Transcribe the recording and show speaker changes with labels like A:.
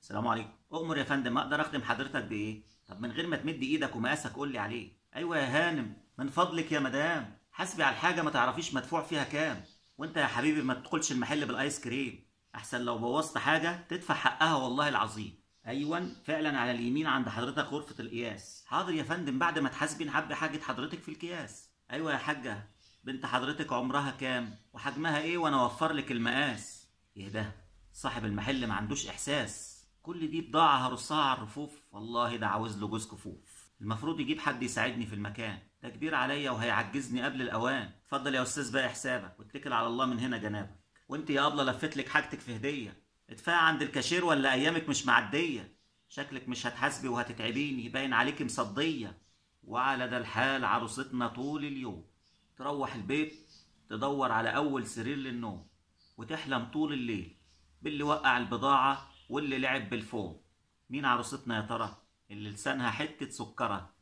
A: السلام عليكم اؤمر يا فندم اقدر اخدم حضرتك بايه طب من غير ما تمد ايدك ومقاسك قول لي عليه ايوه يا هانم من فضلك يا مدام حاسبي على الحاجه ما تعرفيش مدفوع فيها كام وانت يا حبيبي ما تدخلش المحل بالايس كريم احسن لو بوظت حاجه تدفع حقها والله العظيم ايوه فعلا على اليمين عند حضرتك غرفه القياس حاضر يا فندم بعد ما تحاسبي نحب حاجه حضرتك في القياس ايوه يا حاجه بنت حضرتك عمرها كام وحجمها ايه وانا اوفر لك المقاس ايه ده صاحب المحل ما عندوش احساس كل دي بضاعه هرصها على الرفوف والله ده عاوز له جوز كفوف المفروض يجيب حد يساعدني في المكان ده كبير عليا وهيعجزني قبل الاوان اتفضل يا استاذ بقى حسابك واتكل على الله من هنا جنابك وانت يا ابله لفت لك حاجتك في هديه ادفعي عند الكاشير ولا ايامك مش معديه شكلك مش هتحاسبي وهتتعبيني باين عليكي مصديه وعلى ده الحال عروستنا طول اليوم تروح البيت تدور على اول سرير للنوم وتحلم طول الليل باللي وقع البضاعه واللي لعب بالفوم مين عروستنا يا ترى اللي لسانها حته سكره